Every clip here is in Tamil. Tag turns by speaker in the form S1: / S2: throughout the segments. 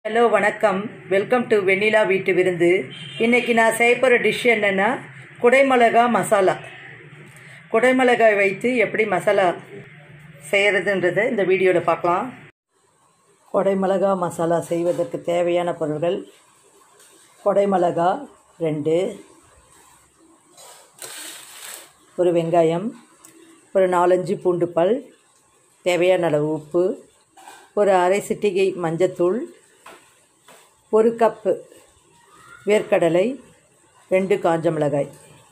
S1: ஹலோ வணக்கம் வெல்கம் டு வெண்ணிலா வீட்டு விருந்து இன்னைக்கு நான் செய்ய போகிற டிஷ் என்னென்னா குடைமிளகா மசாலா குடைமிளகாய் வைத்து எப்படி மசாலா செய்கிறதுன்றதை இந்த வீடியோவில் பார்க்கலாம் குடைமிளகா மசாலா செய்வதற்கு தேவையான பொருட்கள் குடைமிளகா ரெண்டு ஒரு வெங்காயம் ஒரு நாலஞ்சு பூண்டு பல் தேவையான அளவு உப்பு ஒரு அரை சிட்டிகை மஞ்சத்தூள் ஒரு கப்பு வேர்க்கடலை ரெண்டு காஞ்ச மிளகாய்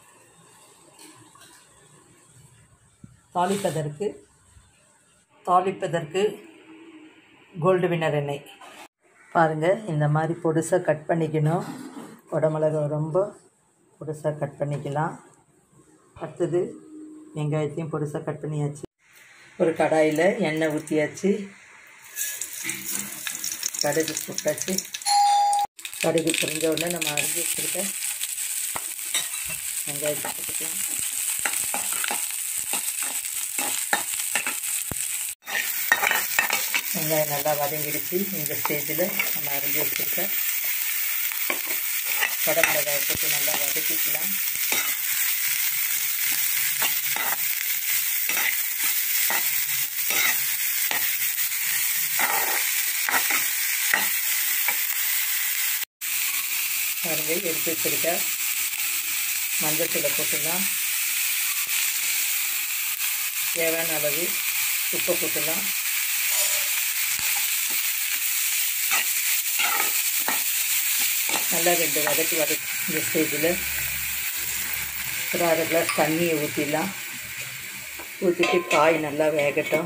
S1: தாளிப்பதற்கு தாளிப்பதற்கு கோல்டு வினர் எண்ணெய் பாருங்கள் இந்த மாதிரி பொடுசாக கட் பண்ணிக்கணும் குடமிளகா ரொம்ப பொடுசாக கட் பண்ணிக்கலாம் அடுத்தது வெங்காயத்தையும் பொடுசாக கட் பண்ணியாச்சு ஒரு கடாயில் எண்ணெய் ஊற்றியாச்சு கடுகு போட்டாச்சு கடுகு புரிஞ்ச உடனே நம்ம அரிஞ்சு வச்சுருக்க வெங்காயத்தை போட்டுக்கலாம் வெங்காயம் நல்லா வதங்கிடுச்சு இந்த ஸ்டேஜில் நம்ம அரிஞ்சு வச்சுருக்க கடமிளகாய் போட்டு நல்லா வதக்கிக்கலாம் பாருங்க எடுத்து வச்சிருக்க மஞ்சத்தூளை போட்டுடலாம் தேவையான அளவு உப்பை போட்டுடலாம் நல்லா ரெண்டு வதக்கி வதக்கி இந்த ஸ்டேஜில் ஒரு அரை கிளாஸ் தண்ணியை ஊற்றிடலாம் ஊற்றிட்டு காய் நல்லா வேகட்டும்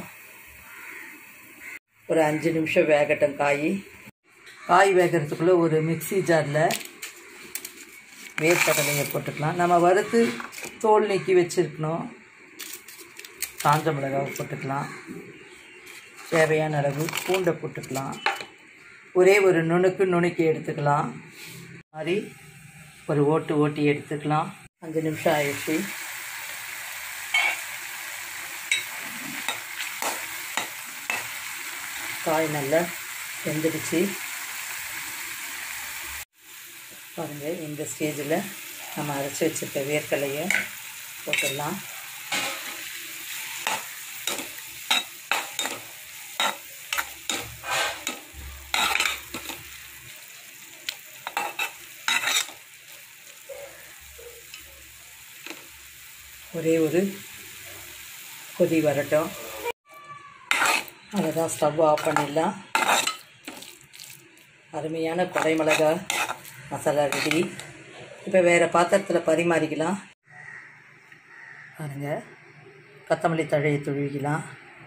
S1: ஒரு அஞ்சு நிமிஷம் வேகட்டும் காய் காய் வேகிறதுக்குள்ளே ஒரு மிக்சி ஜாரில் வேர்க்கடலையை போட்டுக்கலாம் நம்ம வறுத்து தோல் நீக்கி வச்சுருக்கணும் காஞ்ச மிளகாவை போட்டுக்கலாம் தேவையான அளவு பூண்டை போட்டுக்கலாம் ஒரே ஒரு நுணுக்கு நுணுக்கி எடுத்துக்கலாம் மாதிரி ஒரு ஓட்டு ஓட்டி எடுத்துக்கலாம் அஞ்சு நிமிஷம் ஆயிடுச்சு காய் நல்லா வெந்துடுச்சு பாருங்கள் இந்த ஸ்டேஜில் நம்ம அரைச்சி வச்சுருக்க வேர்க்கலையை போட்டுடலாம் ஒரே ஒரு கொதி வரட்டும் அவ்வளோதான் ஸ்டவ் ஆஃப் பண்ணிடலாம் அருமையான கொடை மிளகா மசாலா ரெடி இப்போ வேறு பாத்திரத்தில் பரிமாறிக்கலாம் பாருங்கள் கொத்தமல்லி தழையை துழுவிக்கலாம்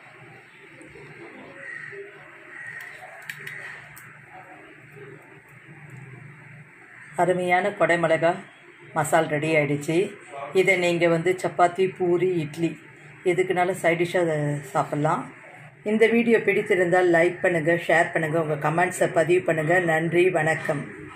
S1: அருமையான கொடை மிளகா மசால் ரெடி ஆகிடுச்சு இதை நீங்கள் வந்து சப்பாத்தி பூரி இட்லி எதுக்குனாலும் சைடிஷாக சாப்பிட்லாம் இந்த வீடியோ பிடித்திருந்தால் லைக் பண்ணுங்கள் ஷேர் பண்ணுங்கள் உங்கள் கமெண்ட்ஸை பதிவு பண்ணுங்கள் நன்றி வணக்கம்